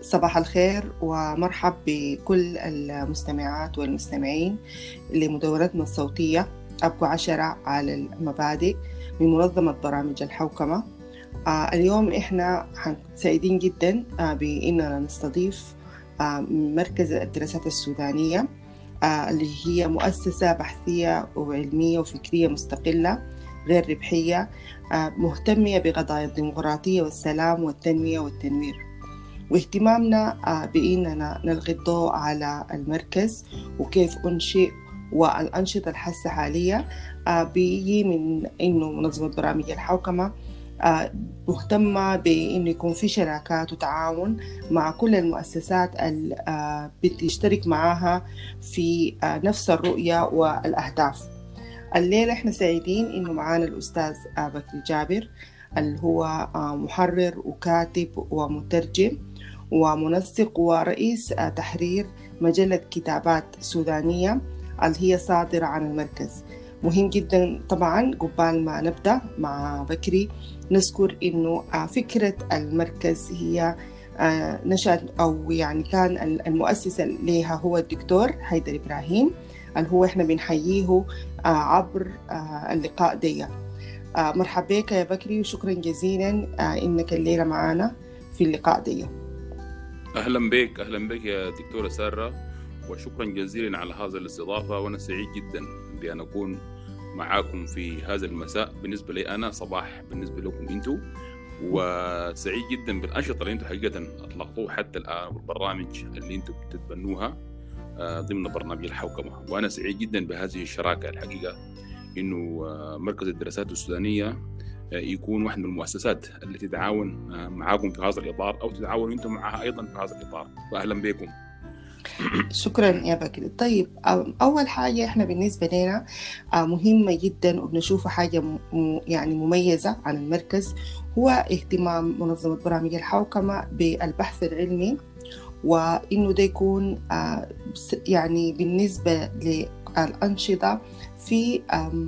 صباح الخير ومرحب بكل المستمعات والمستمعين لمدونتنا الصوتية أبقوا عشرة على المبادئ من منظمة برامج الحوكمة آه اليوم إحنا سعيدين جدا آه بإننا نستضيف آه مركز الدراسات السودانية آه اللي هي مؤسسة بحثية وعلمية وفكرية مستقلة غير ربحية آه مهتمية بقضايا الديمقراطية والسلام والتنمية والتنوير واهتمامنا بإننا نلقي الضوء على المركز وكيف أنشئ والأنشطة الحاسة حاليا بيجي من إنه منظمة برامج الحوكمة مهتمة بإنه يكون في شراكات وتعاون مع كل المؤسسات اللي بتشترك معاها في نفس الرؤية والأهداف الليلة احنا سعيدين إنه معانا الأستاذ بكري جابر اللي هو محرر وكاتب ومترجم ومنسق ورئيس تحرير مجلة كتابات سودانية اللي هي صادرة عن المركز مهم جدا طبعا قبال ما نبدأ مع بكري نذكر إنه فكرة المركز هي نشأت أو يعني كان المؤسس لها هو الدكتور حيدر إبراهيم اللي هو إحنا بنحييه عبر اللقاء دي مرحبا بك يا بكري وشكرا جزيلا إنك الليلة معنا في اللقاء دي اهلا بك اهلا بك يا دكتوره ساره وشكرا جزيلا على هذا الاستضافه وانا سعيد جدا بان اكون معاكم في هذا المساء بالنسبه لي انا صباح بالنسبه لكم انتم وسعيد جدا بالانشطه اللي انتم حقيقه اطلقتوها حتى الان والبرامج اللي انتم بتتبنوها ضمن برنامج الحوكمه وانا سعيد جدا بهذه الشراكه الحقيقه انه مركز الدراسات السودانيه يكون واحد من المؤسسات اللي تتعاون معاكم في هذا الاطار او تتعاونوا انتم معها ايضا في هذا الاطار فاهلا بكم شكرا يا بكر طيب اول حاجه احنا بالنسبه لنا مهمه جدا وبنشوفها حاجه يعني مميزه عن المركز هو اهتمام منظمه برامج الحوكمه بالبحث العلمي وانه ده يكون يعني بالنسبه للانشطه في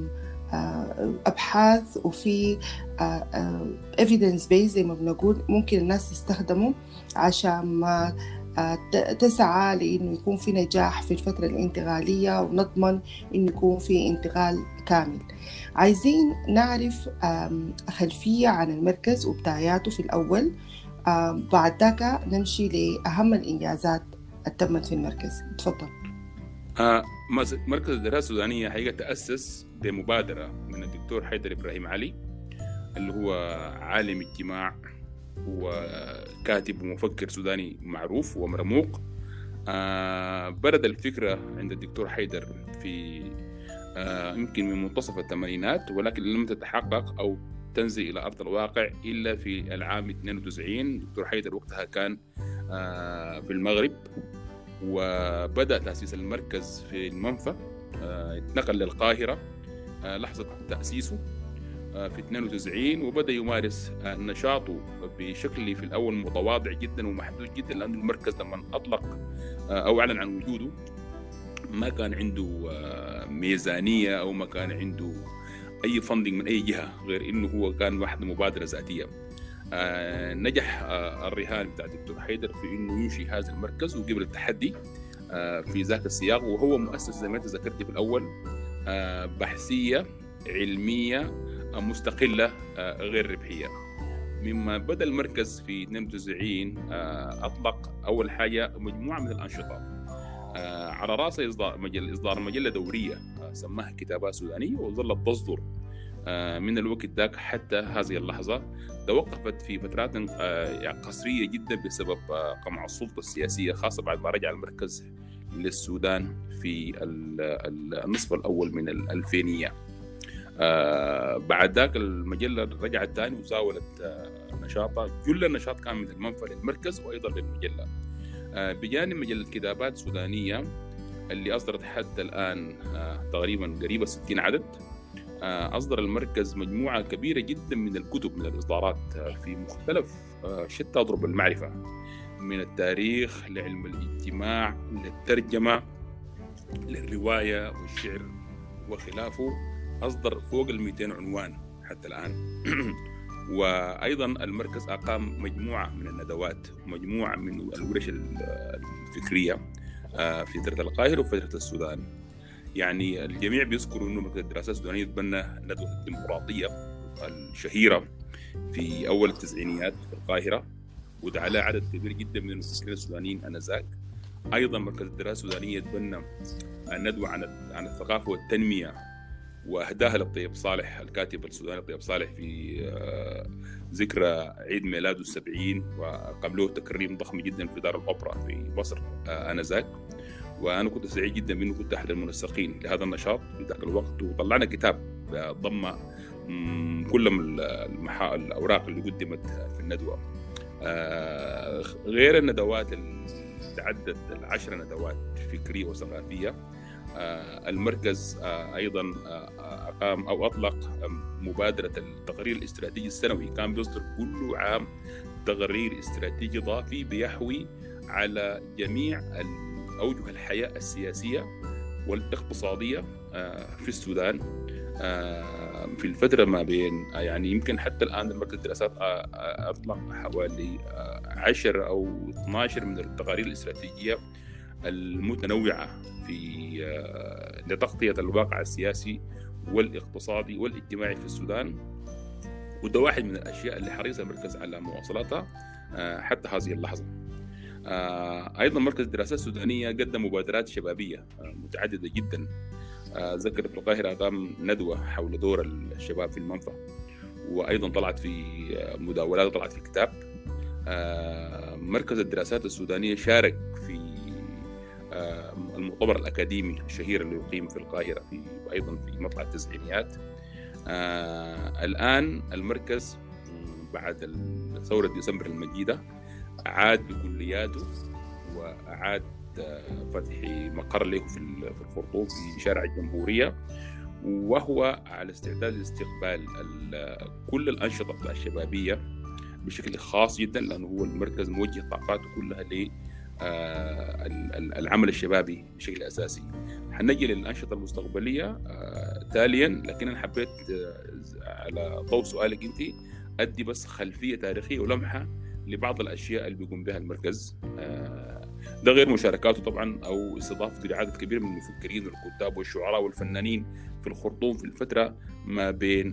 ابحاث وفي evidence based زي ما بنقول ممكن الناس تستخدمه عشان ما تسعى لانه يكون في نجاح في الفتره الانتقاليه ونضمن انه يكون في انتقال كامل عايزين نعرف خلفيه عن المركز وبداياته في الاول بعد ذاك نمشي لاهم الانجازات التمت في المركز تفضل آه مركز الدراسة السودانية حقيقة تأسس بمبادرة من الدكتور حيدر إبراهيم علي اللي هو عالم اجتماع وكاتب ومفكر سوداني معروف ومرموق آه بدأت الفكرة عند الدكتور حيدر في آه يمكن من منتصف الثمانينات ولكن لم تتحقق أو تنزل إلى أرض الواقع إلا في العام 92 الدكتور حيدر وقتها كان آه في المغرب وبدأ تأسيس المركز في المنفى اتنقل للقاهرة لحظة تأسيسه في 92 وبدأ يمارس نشاطه بشكل في الأول متواضع جدا ومحدود جدا لأن المركز لما أطلق أو أعلن عن وجوده ما كان عنده ميزانية أو ما كان عنده أي فندق من أي جهة غير إنه هو كان واحد مبادرة ذاتية آه نجح آه الرهان بتاع الدكتور حيدر في انه ينشي هذا المركز وقبل التحدي آه في ذاك السياق وهو مؤسسه زي ما انت ذكرت في الاول بحثيه علميه مستقله غير ربحيه مما بدا المركز في 92 اطلق اول حاجه مجموعه من الانشطه على راس اصدار مجل اصدار مجله دوريه سماها كتابات سودانيه وظلت تصدر من الوقت ذاك حتى هذه اللحظة توقفت في فترات قصرية جدا بسبب قمع السلطة السياسية خاصة بعد ما رجع المركز للسودان في النصف الأول من الألفينية بعد ذاك المجلة رجعت ثاني وزاولت نشاطها كل النشاط كان من المنفى للمركز وأيضا للمجلة بجانب مجلة كتابات سودانية اللي أصدرت حتى الآن تقريبا قريبة 60 عدد أصدر المركز مجموعة كبيرة جدا من الكتب من الإصدارات في مختلف شتى أضرب المعرفة من التاريخ لعلم الاجتماع للترجمة للرواية والشعر وخلافه أصدر فوق ال 200 عنوان حتى الآن وايضا المركز اقام مجموعه من الندوات ومجموعه من الورش الفكريه في فتره القاهره وفتره السودان يعني الجميع بيذكروا انه مركز الدراسات السودانيه تبنى ندوه الديمقراطيه الشهيره في اول التسعينيات في القاهره ودعا لها عدد كبير جدا من المفكرين السودانيين انذاك ايضا مركز الدراسه السودانيه تبنى ندوه عن عن الثقافه والتنميه واهداها للطيب صالح الكاتب السوداني الطيب صالح في ذكرى عيد ميلاده السبعين وقبله تكريم ضخم جدا في دار الاوبرا في مصر انذاك وانا كنت سعيد جدا بانه كنت احد المنسقين لهذا النشاط في ذاك الوقت وطلعنا كتاب ضم كل المحا... الاوراق اللي قدمت في الندوه غير الندوات اللي تعدت العشر ندوات فكريه وثقافيه المركز ايضا اقام او اطلق مبادره التقرير الاستراتيجي السنوي كان بيصدر كل عام تقرير استراتيجي ضافي بيحوي على جميع اوجه الحياه السياسيه والاقتصاديه في السودان في الفتره ما بين يعني يمكن حتى الان المركز الدراسات اطلق حوالي 10 او 12 من التقارير الاستراتيجيه المتنوعه في لتغطيه الواقع السياسي والاقتصادي والاجتماعي في السودان وده واحد من الاشياء اللي حريص المركز على مواصلاتها حتى هذه اللحظه. ايضا مركز الدراسات السودانيه قدم مبادرات شبابيه متعدده جدا ذكر في القاهره قام ندوه حول دور الشباب في المنفى وايضا طلعت في مداولات وطلعت في كتاب مركز الدراسات السودانيه شارك في المؤتمر الاكاديمي الشهير اللي يقيم في القاهره في ايضا في مطلع التسعينيات الان المركز بعد ثوره ديسمبر المجيده عاد بكلياته وأعاد فتح مقر له في الخرطوم في شارع الجمهورية وهو على استعداد لاستقبال كل الأنشطة الشبابية بشكل خاص جدا لأنه هو المركز موجه طاقاته كلها للعمل الشبابي بشكل أساسي حنجي للأنشطة المستقبلية تاليا لكن أنا حبيت على ضوء سؤالك أنت أدي بس خلفية تاريخية ولمحة لبعض الاشياء اللي بيقوم بها المركز ده غير مشاركاته طبعا او استضافته لعدد كبير من المفكرين والكتاب والشعراء والفنانين في الخرطوم في الفتره ما بين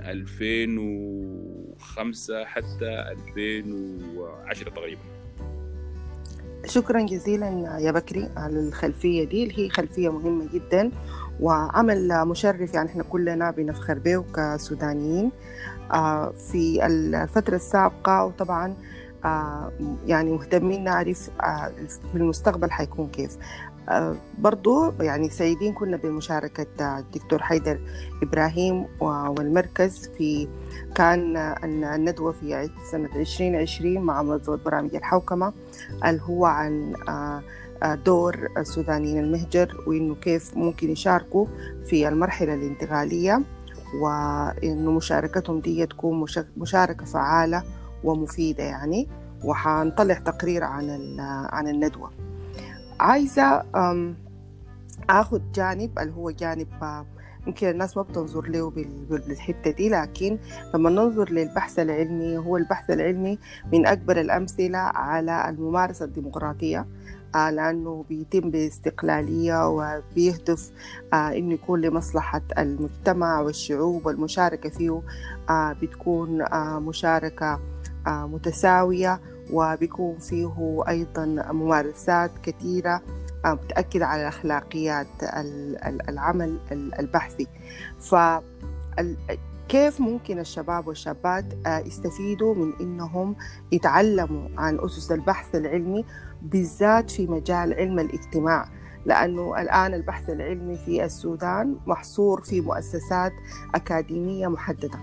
2005 حتى 2010 تقريبا شكرا جزيلا يا بكري على الخلفيه دي اللي هي خلفيه مهمه جدا وعمل مشرف يعني احنا كلنا بنفخر به كسودانيين في الفتره السابقه وطبعا آه يعني مهتمين نعرف آه في المستقبل حيكون كيف آه برضو يعني سعيدين كنا بمشاركة الدكتور حيدر إبراهيم والمركز في كان الندوة في سنة 2020 مع منظمة برامج الحوكمة اللي هو عن دور السودانيين المهجر وإنه كيف ممكن يشاركوا في المرحلة الانتقالية وإنه مشاركتهم دي تكون مشاركة فعالة ومفيدة يعني وحنطلع تقرير عن عن الندوة عايزة آخذ جانب اللي هو جانب يمكن الناس ما بتنظر له بالحتة دي لكن لما ننظر للبحث العلمي هو البحث العلمي من أكبر الأمثلة على الممارسة الديمقراطية لأنه بيتم باستقلالية وبيهدف إنه يكون لمصلحة المجتمع والشعوب والمشاركة فيه بتكون مشاركة متساوية وبيكون فيه أيضا ممارسات كثيرة بتأكد على أخلاقيات العمل البحثي ف كيف ممكن الشباب والشابات يستفيدوا من إنهم يتعلموا عن أسس البحث العلمي بالذات في مجال علم الاجتماع لأنه الآن البحث العلمي في السودان محصور في مؤسسات أكاديمية محددة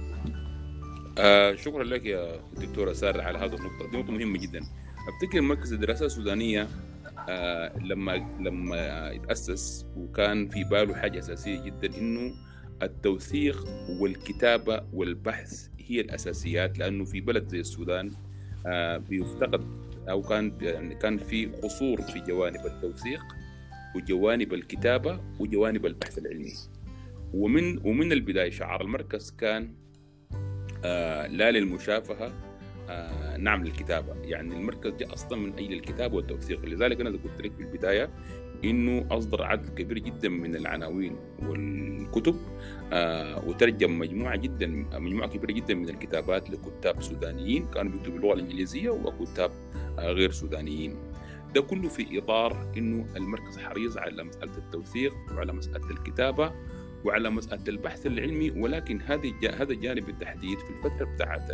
آه شكرا لك يا دكتورة سارة على هذه النقطة دي نقطة مهمة جدا أفتكر مركز الدراسات السودانية آه لما لما يتأسس وكان في باله حاجة أساسية جدا إنه التوثيق والكتابة والبحث هي الأساسيات لأنه في بلد زي السودان آه بيفتقد أو كان يعني كان في قصور في جوانب التوثيق وجوانب الكتابة وجوانب البحث العلمي ومن ومن البداية شعار المركز كان آه لا للمشافهه آه نعم للكتابه يعني المركز جاء اصلا من اجل الكتابه والتوثيق لذلك انا قلت لك في البدايه انه اصدر عدد كبير جدا من العناوين والكتب آه وترجم مجموعه جدا مجموعه كبيره جدا من الكتابات لكتاب سودانيين كانوا بيكتبوا باللغه الانجليزيه وكتاب آه غير سودانيين ده كله في اطار انه المركز حريص على مساله التوثيق وعلى مساله الكتابه وعلى مساله البحث العلمي ولكن هذه هذا الجانب بالتحديد في الفتره بتاعت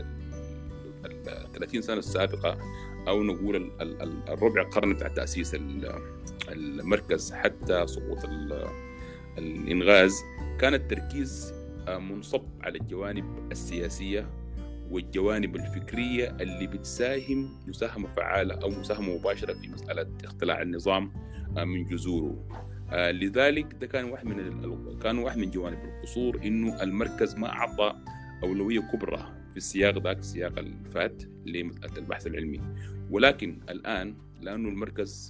ال 30 سنه السابقه او نقول الربع قرن بتاع تاسيس المركز حتى سقوط الانغاز كان التركيز منصب على الجوانب السياسيه والجوانب الفكريه اللي بتساهم مساهمه فعاله او مساهمه مباشره في مساله اختلاع النظام من جذوره لذلك ده كان واحد من كان واحد من جوانب القصور انه المركز ما اعطى اولويه كبرى في السياق ذاك السياق الفات لمساله البحث العلمي ولكن الان لانه المركز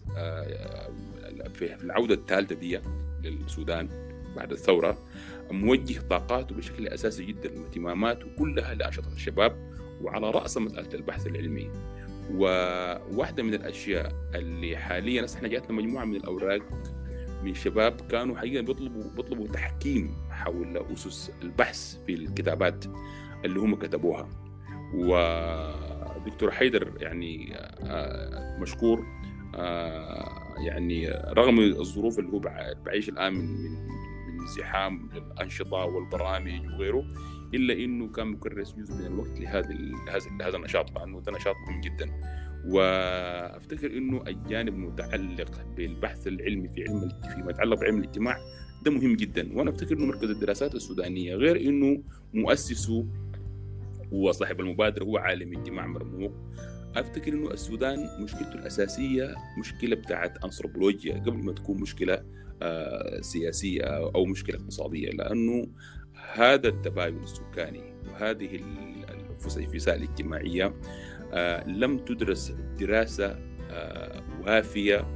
في العوده الثالثه دي للسودان بعد الثوره موجه طاقاته بشكل اساسي جدا واهتماماته كلها لانشطه الشباب وعلى راس مساله البحث العلمي وواحده من الاشياء اللي حاليا احنا جاتنا مجموعه من الاوراق من شباب كانوا حقيقه بيطلبوا بيطلبوا تحكيم حول اسس البحث في الكتابات اللي هم كتبوها ودكتور حيدر يعني مشكور يعني رغم الظروف اللي هو بعيش الان من من زحام الانشطه والبرامج وغيره الا انه كان مكرس جزء من الوقت لهذا لهذا النشاط لانه ده نشاط مهم جدا وافتكر انه الجانب المتعلق بالبحث العلمي في علم فيما يتعلق بعلم الاجتماع ده مهم جدا وانا افتكر انه مركز الدراسات السودانيه غير انه مؤسسه وصاحب المبادره هو عالم اجتماع مرموق افتكر انه السودان مشكلته الاساسيه مشكله بتاعت انثروبولوجيا قبل ما تكون مشكله آه سياسيه او مشكله اقتصاديه لانه هذا التباين السكاني وهذه الفسيفساء الاجتماعيه آه لم تدرس دراسه آه وافيه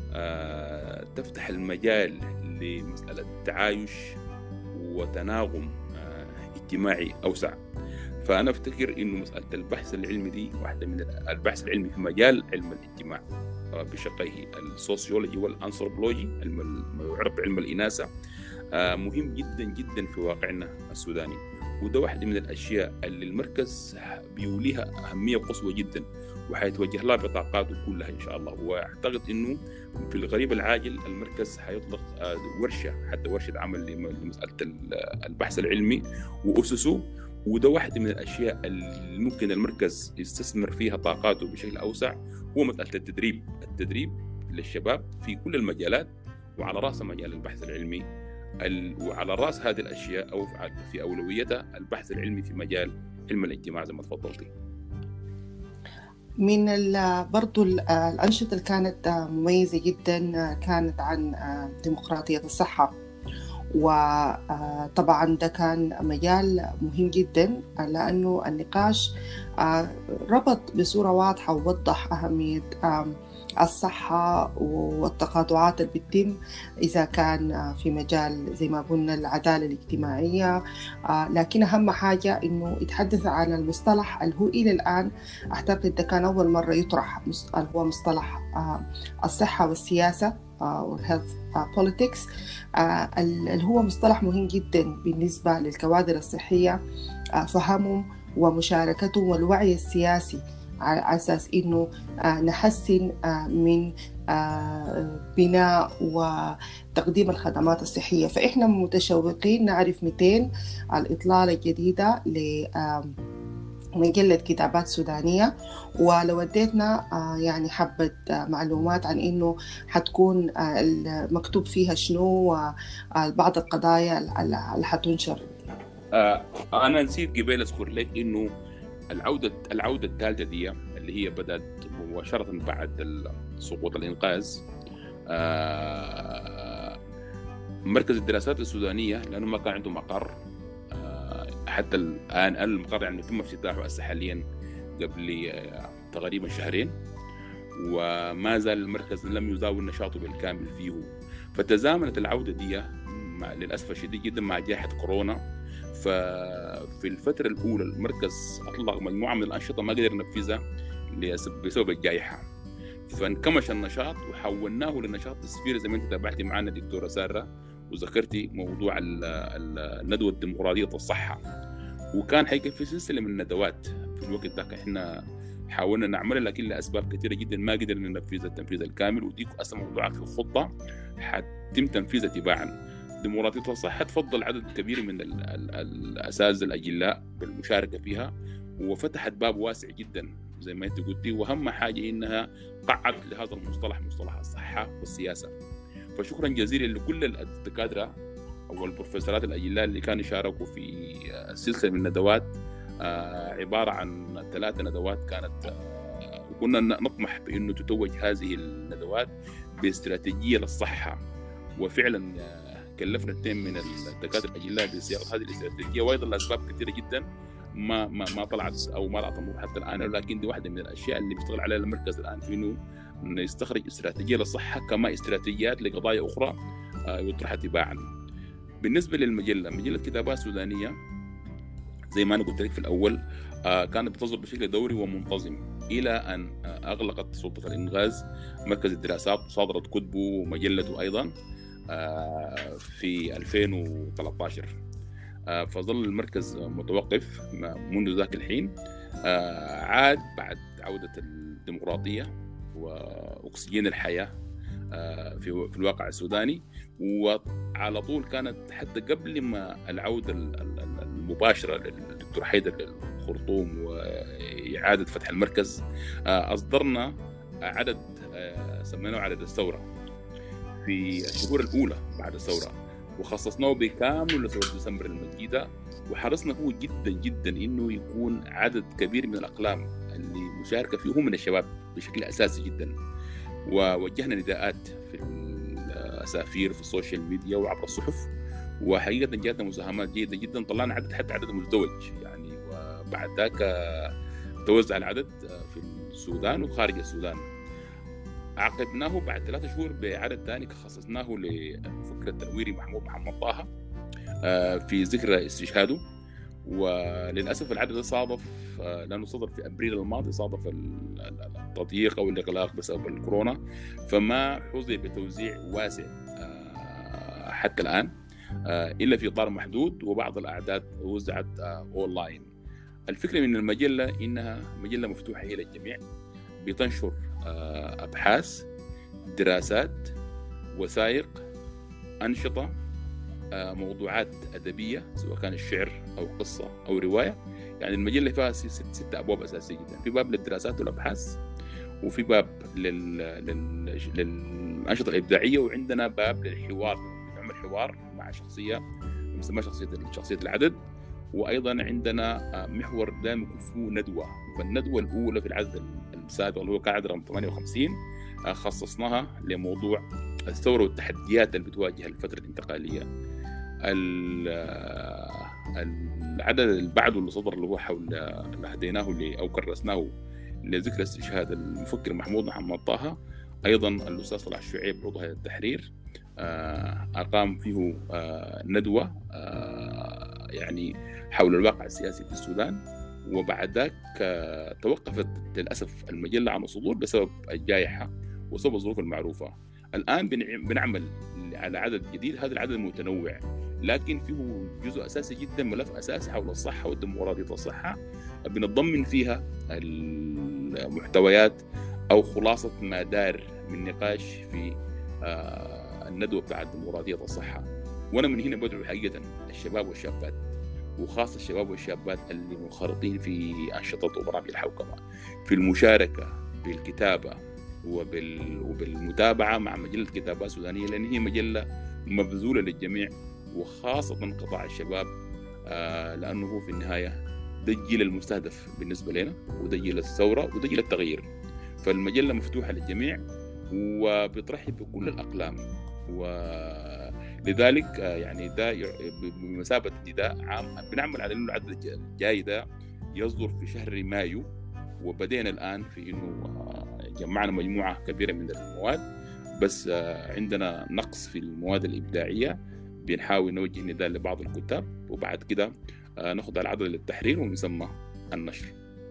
تفتح المجال لمساله تعايش وتناغم اجتماعي اوسع فانا افتكر انه مساله البحث العلمي دي واحده من البحث العلمي في مجال علم الاجتماع بشقيه السوسيولوجي والانثروبولوجي ما يعرف بعلم الاناثه مهم جدا جدا في واقعنا السوداني وده واحده من الاشياء اللي المركز بيوليها اهميه قصوى جدا وحيتوجه لها بطاقاته كلها ان شاء الله واعتقد انه في القريب العاجل المركز حيطلق ورشه حتى ورشه عمل لمساله البحث العلمي واسسه وده واحدة من الأشياء اللي ممكن المركز يستثمر فيها طاقاته بشكل أوسع هو مسألة التدريب التدريب للشباب في كل المجالات وعلى رأس مجال البحث العلمي وعلى رأس هذه الأشياء أو في أولويتها البحث العلمي في مجال علم الاجتماع زي ما تفضلتي من برضو الأنشطة اللي كانت مميزة جدا كانت عن ديمقراطية الصحة وطبعا ده كان مجال مهم جدا لأنه النقاش ربط بصورة واضحة ووضح أهمية الصحة والتقاطعات اللي بتتم إذا كان في مجال زي ما قلنا العدالة الاجتماعية لكن أهم حاجة إنه يتحدث عن المصطلح اللي هو إلى الآن أعتقد ده كان أول مرة يطرح اللي هو مصطلح الصحة والسياسة والهيلث بوليتكس اللي هو مصطلح مهم جدا بالنسبة للكوادر الصحية فهمهم ومشاركتهم والوعي السياسي على أساس إنه نحسن من بناء وتقديم الخدمات الصحية فإحنا متشوقين نعرف 200 الإطلالة الجديدة ل مجلة كتابات سودانية ولو اديتنا يعني حبة معلومات عن انه حتكون مكتوب فيها شنو بعض القضايا اللي حتنشر انا نسيت قبل اذكر لك انه العودة العودة الثالثة دي اللي هي بدأت مباشرة بعد سقوط الإنقاذ مركز الدراسات السودانية لأنه ما كان عنده مقر حتى الآن المقر يعني تم افتتاحه هسه حاليا قبل تقريبا شهرين وما زال المركز لم يزاول نشاطه بالكامل فيه فتزامنت العودة دي مع للأسف الشديد جدا مع جائحة كورونا ففي الفترة الأولى المركز أطلق مجموعة من الأنشطة ما قدر ينفذها بسبب الجائحة فانكمش النشاط وحولناه لنشاط سفير زي ما انت تابعتي معنا دكتوره ساره وذكرتي موضوع الندوه الديمقراطيه الصحه وكان حيكون في سلسله من الندوات في الوقت ذاك احنا حاولنا نعملها لكن لاسباب كثيره جدا ما قدرنا ننفذ التنفيذ الكامل ودي اصلا موضوع في خطه حتم تنفيذها تباعا ديمقراطيه الصحه تفضل عدد كبير من الاساتذه الاجلاء بالمشاركه فيها وفتحت باب واسع جدا زي ما انت قلتي واهم حاجه انها قعدت لهذا المصطلح مصطلح الصحه والسياسه فشكرا جزيلا لكل الدكاتره او البروفيسورات الاجلاء اللي كانوا يشاركوا في سلسله من الندوات عباره عن ثلاثه ندوات كانت وكنا نطمح بانه تتوج هذه الندوات باستراتيجيه للصحه وفعلا كلفنا اثنين من الدكاتره الاجلاء بصياغه هذه الاستراتيجيه وايضا لاسباب كثيره جدا ما ما ما طلعت او ما طلعت النور حتى الان ولكن دي واحده من الاشياء اللي بيشتغل عليها المركز الان في انه يستخرج استراتيجيه للصحه كما استراتيجيات لقضايا اخرى يطرحها تباعا. بالنسبه للمجله، مجله كتابات سودانيه زي ما انا قلت لك في الاول كانت بتصدر بشكل دوري ومنتظم الى ان اغلقت سلطه الانغاز مركز الدراسات وصادرت كتبه ومجلته ايضا في 2013 فظل المركز متوقف منذ ذاك الحين عاد بعد عودة الديمقراطية وأكسجين الحياة في في الواقع السوداني وعلى طول كانت حتى قبل ما العودة المباشرة للدكتور حيدر للخرطوم وإعادة فتح المركز أصدرنا عدد سميناه عدد الثورة في الشهور الأولى بعد الثورة وخصصناه بكامل لثورة ديسمبر المجيدة وحرصنا فيه جدا جدا انه يكون عدد كبير من الاقلام اللي مشاركه فيه من الشباب بشكل اساسي جدا ووجهنا نداءات في الاسافير في السوشيال ميديا وعبر الصحف وحقيقه جاتنا مساهمات جيده جدا طلعنا عدد حتى عدد مزدوج يعني وبعد ذاك توزع العدد في السودان وخارج السودان عقدناه بعد ثلاثة شهور بعدد ثاني خصصناه لفكرة التنويري محمود محمد طه في ذكرى استشهاده وللاسف العدد ده صادف لانه صدر في ابريل الماضي صادف التضييق او الاغلاق بسبب الكورونا فما حظي بتوزيع واسع حتى الان الا في اطار محدود وبعض الاعداد وزعت اونلاين الفكره من المجله انها مجله مفتوحه الى الجميع بتنشر ابحاث دراسات وثائق انشطه موضوعات ادبيه سواء كان الشعر او قصه او روايه يعني المجله فيها ست, ست ابواب اساسيه جدا في باب للدراسات والابحاث وفي باب لل... لل... للانشطه الابداعيه وعندنا باب للحوار نعمل حوار مع شخصيه نسميها شخصيه شخصيه العدد وايضا عندنا محور دائما يكون فيه ندوه فالندوه الاولى في العدد السابق اللي هو كان عدد رقم 58 خصصناها لموضوع الثوره والتحديات اللي بتواجه الفتره الانتقاليه العدد اللي بعده اللي صدر اللي هو حول اللي هديناه او كرسناه لذكرى استشهاد المفكر محمود محمد طه ايضا الاستاذ صلاح الشعيب عضو هيئه التحرير اقام فيه ندوه يعني حول الواقع السياسي في السودان وبعد ذاك توقفت للاسف المجله عن الصدور بسبب الجائحه وسبب الظروف المعروفه الان بنعمل على عدد جديد هذا العدد متنوع لكن فيه جزء اساسي جدا ملف اساسي حول الصحه والديمقراطيه الصحه بنضمن فيها المحتويات او خلاصه ما دار من نقاش في الندوه بتاعت ديمقراطيه الصحه وانا من هنا بدعو حقيقه الشباب والشابات وخاصه الشباب والشابات اللي منخرطين في انشطه وبرامج الحوكمه في المشاركه بالكتابه وبال... وبالمتابعه مع مجله كتابات سودانيه لان هي مجله مبذوله للجميع وخاصه قطاع الشباب آه لانه هو في النهايه ده الجيل المستهدف بالنسبه لنا وده جيل الثوره وده جيل التغيير فالمجله مفتوحه للجميع وبترحب بكل الاقلام ولذلك يعني ده بمثابه نداء عام بنعمل على انه العدد الجاي ده يصدر في شهر مايو وبدينا الان في انه جمعنا مجموعه كبيره من المواد بس عندنا نقص في المواد الابداعيه بنحاول نوجه نداء لبعض الكتاب وبعد كده آه، نخضع العدد للتحرير ونسمى النشر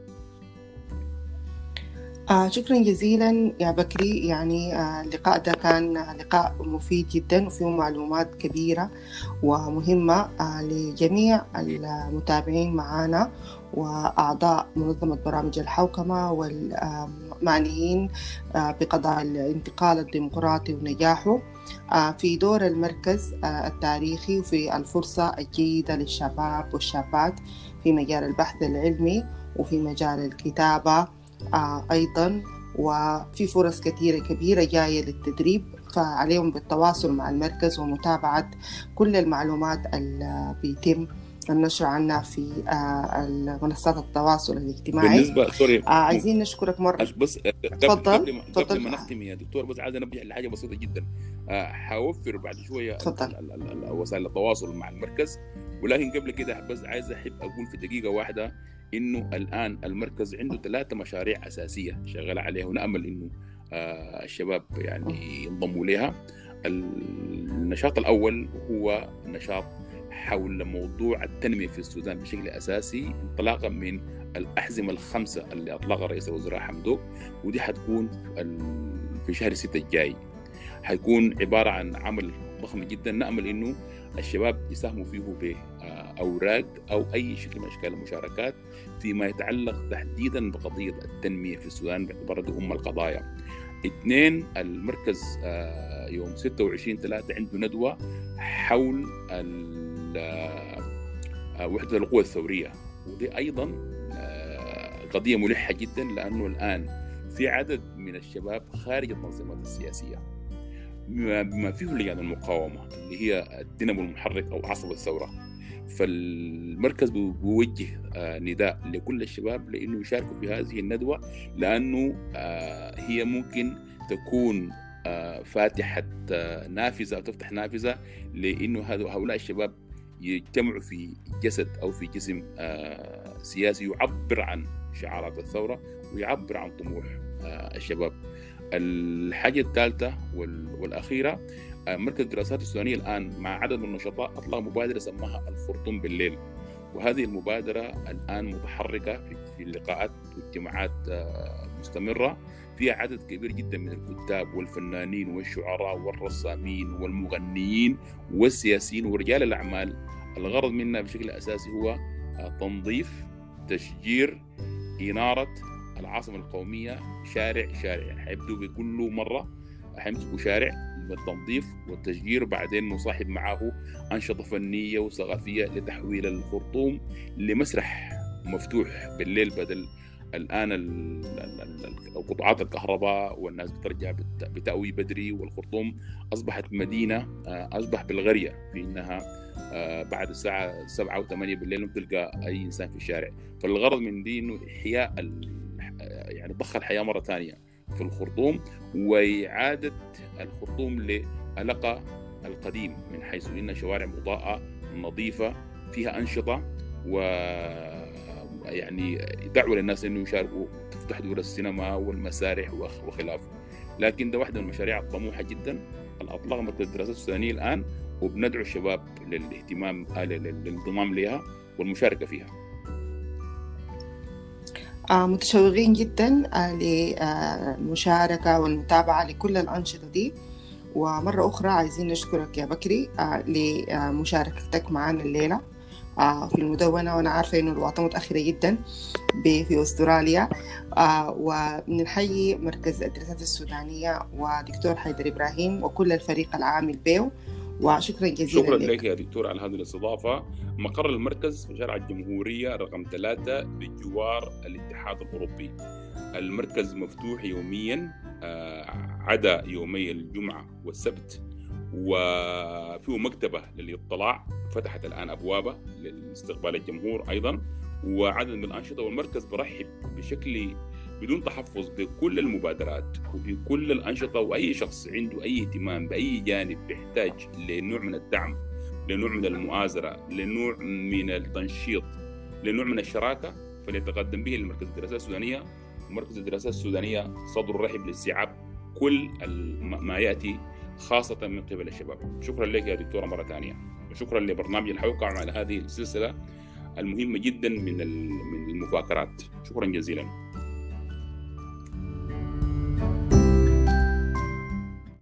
آه شكرا جزيلا يا بكري يعني آه اللقاء ده كان لقاء مفيد جدا وفيه معلومات كبيرة ومهمة آه لجميع المتابعين معنا وأعضاء منظمة برامج الحوكمة والمعنيين آه بقضاء الانتقال الديمقراطي ونجاحه آه في دور المركز آه التاريخي وفي الفرصة الجيدة للشباب والشابات في مجال البحث العلمي وفي مجال الكتابة آه أيضا وفي فرص كثيرة كبيرة جاية للتدريب فعليهم بالتواصل مع المركز ومتابعة كل المعلومات اللي بيتم النشر عنها في آه منصات التواصل الاجتماعي بالنسبه سوري آه عايزين نشكرك مرة بس قبل تفضل. قبل ما, تفضل. قبل ما نختم يا دكتور بس عايز انبه لحاجه بسيطه جدا آه، حوفر بعد شويه تفضل. ال- ال- ال- وسائل التواصل مع المركز ولكن قبل كده بس عايز احب اقول في دقيقه واحده انه الان المركز عنده ثلاثه مشاريع اساسيه شغال عليها ونامل انه آه، الشباب يعني ينضموا لها النشاط الاول هو نشاط حول موضوع التنميه في السودان بشكل اساسي انطلاقا من الاحزمه الخمسه اللي اطلقها رئيس الوزراء حمدوك ودي حتكون ال- في شهر ستة الجاي حيكون عبارة عن عمل ضخم جدا نأمل إنه الشباب يساهموا فيه بأوراق أو أي شكل من أشكال المشاركات فيما يتعلق تحديدا بقضية التنمية في السودان باعتبار دي أم القضايا اثنين المركز آه، يوم 26 3 عنده ندوة حول ال- آه، وحدة القوى الثورية ودي أيضا آه، قضية ملحة جدا لأنه الآن في عدد من الشباب خارج التنظيمات السياسية بما بما فيه لجان المقاومة اللي هي الدينامو المحرك أو عصب الثورة فالمركز بي- بيوجه آه، نداء لكل الشباب لأنه يشاركوا في هذه الندوة لأنه آه، هي ممكن تكون آه، فاتحة آه، نافذة أو تفتح نافذة لأنه هذو- هؤلاء الشباب يجتمعوا في جسد أو في جسم آه، سياسي يعبر عن شعارات الثورة ويعبر عن طموح آه، الشباب الحاجة الثالثة وال- والأخيرة آه، مركز الدراسات السودانية الآن مع عدد من النشطاء أطلق مبادرة سماها الخرطوم بالليل وهذه المبادرة الآن متحركة في- في لقاءات واجتماعات آه، مستمرة فيها عدد كبير جدا من الكتاب والفنانين والشعراء والرسامين والمغنيين والسياسيين ورجال الأعمال الغرض منها بشكل أساسي هو آه، تنظيف تشجير إنارة العاصمة القومية شارع شارع يعني حيبدوا بكل مرة حيمسكوا شارع بالتنظيف والتشجير وبعدين نصاحب معه أنشطة فنية وثقافية لتحويل الخرطوم لمسرح مفتوح بالليل بدل الآن ال- ال- ال- ال- قطعات الكهرباء والناس بترجع بت- بتأوي بدري والخرطوم أصبحت مدينة آه، أصبح بالغرية في إنها آه، بعد الساعة سبعة أو ثمانية بالليل ما تلقى أي إنسان في الشارع فالغرض من دي إنه إحياء ال- يعني ضخ الحياة مرة ثانية في الخرطوم وإعادة الخرطوم لألقى القديم من حيث إن شوارع مضاءة نظيفة فيها أنشطة و يعني دعوة للناس إنه يشاركوا تفتح دور السينما والمسارح وخ- وخلافه لكن ده واحدة من المشاريع الطموحة جدا الأطلاق مركز الدراسات السودانية الآن وبندعو الشباب للاهتمام آه، لل- للانضمام لها والمشاركة فيها آه، متشوقين جدا آه، للمشاركة والمتابعة لكل الأنشطة دي ومرة أخرى عايزين نشكرك يا بكري آه، لمشاركتك معنا الليلة آه، في المدونة وأنا عارفة إنه الوقت متأخرة جدا ب- في أستراليا آه، وبنحيي مركز الدراسات السودانية ودكتور حيدر إبراهيم وكل الفريق العامل به وشكرا جزيلا شكرا لك لك يا دكتور على هذه الاستضافة مقر المركز في شارع الجمهورية رقم ثلاثة بجوار الاتحاد الأوروبي المركز مفتوح يوميا آه، عدا يومي الجمعة والسبت وفيه مكتبة للاطلاع فتحت الآن أبوابه لاستقبال الجمهور أيضا وعدد من الأنشطة والمركز برحب بشكل بدون تحفظ بكل المبادرات وبكل الأنشطة وأي شخص عنده أي اهتمام بأي جانب بيحتاج لنوع من الدعم لنوع من المؤازرة لنوع من التنشيط لنوع من الشراكة فليتقدم به لمركز الدراسات السودانية ومركز الدراسات السودانية صدر رحب لاستيعاب كل الم- ما يأتي خاصة من قبل الشباب شكرا لك يا دكتورة مرة ثانية وشكرا لبرنامج الحوكة على هذه السلسلة المهمة جدا من من المفاكرات شكرا جزيلا